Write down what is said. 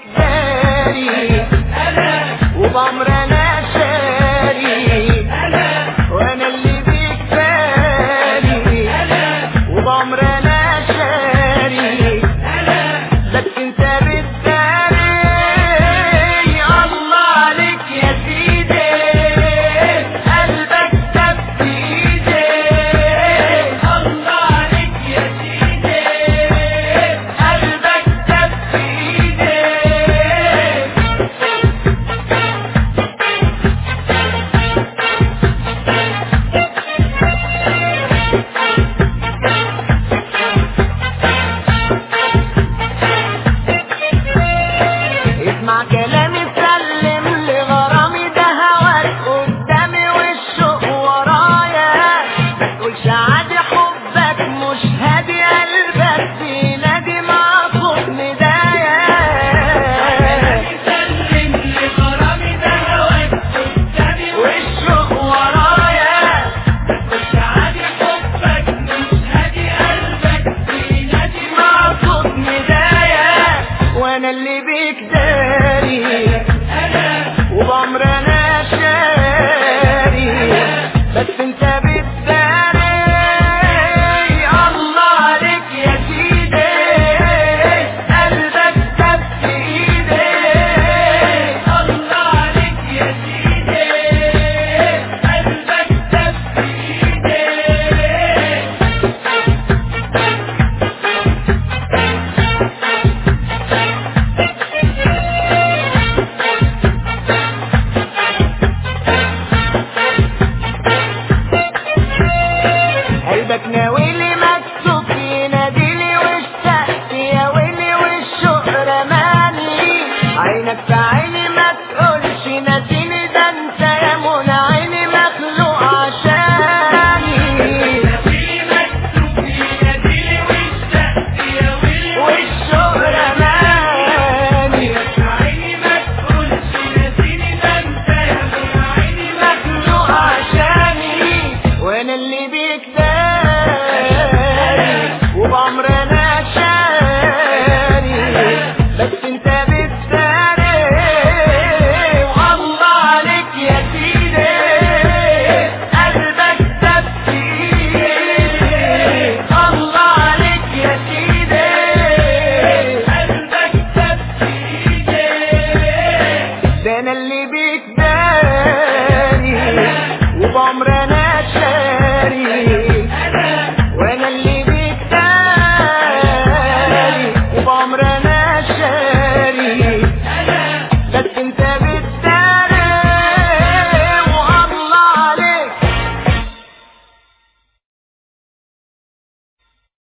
داري وبعمر انا شاري وانا اللي بيك بالي وبعمر انا شاري بس انت بالداري الله عليك يا سيدي قلبك ساب في ايدي الله عليك يا سيدي قلبك ساب في ايدي اسمع كلامي سلم لغرامي ده هواك قدامي والشوق ورايا ما تقولش عادي حبك مش هادي قلبك بينادي مع صوت ندايا سلم لغرامي ده هواك قدامي والشوق ورايا مش عادي حبك مش هادي قلبك بينادي مع صوت ندايا وانا اللي بيك داري انا وبعمر انا شاري بس انت بتداري الله عليك يا سيدي قلبك ساب في ايدي الله عليك يا سيدي قلبك ساب في ايدي قلبك ناويلي مكتوب يناديلي واشتقت يا ويلي والشوق رماني عينك في عيني ما تقولش ناسيني ده انت يا منى عيني مخلوق عشاني في مكتوب يناديلي واشتقت يا ويلي والشوق رماني عيني ما تقولش ناسيني ده انت يا من عيني مخلوق عشاني وانا اللي بيك داري وبعمر انا شاري بس انت بتداري والله عليك يا سيدي قلبك ساب في ايدي الله عليك يا سيدي قلبك ساب في ايدي ده انا اللي بيك داري وبعمر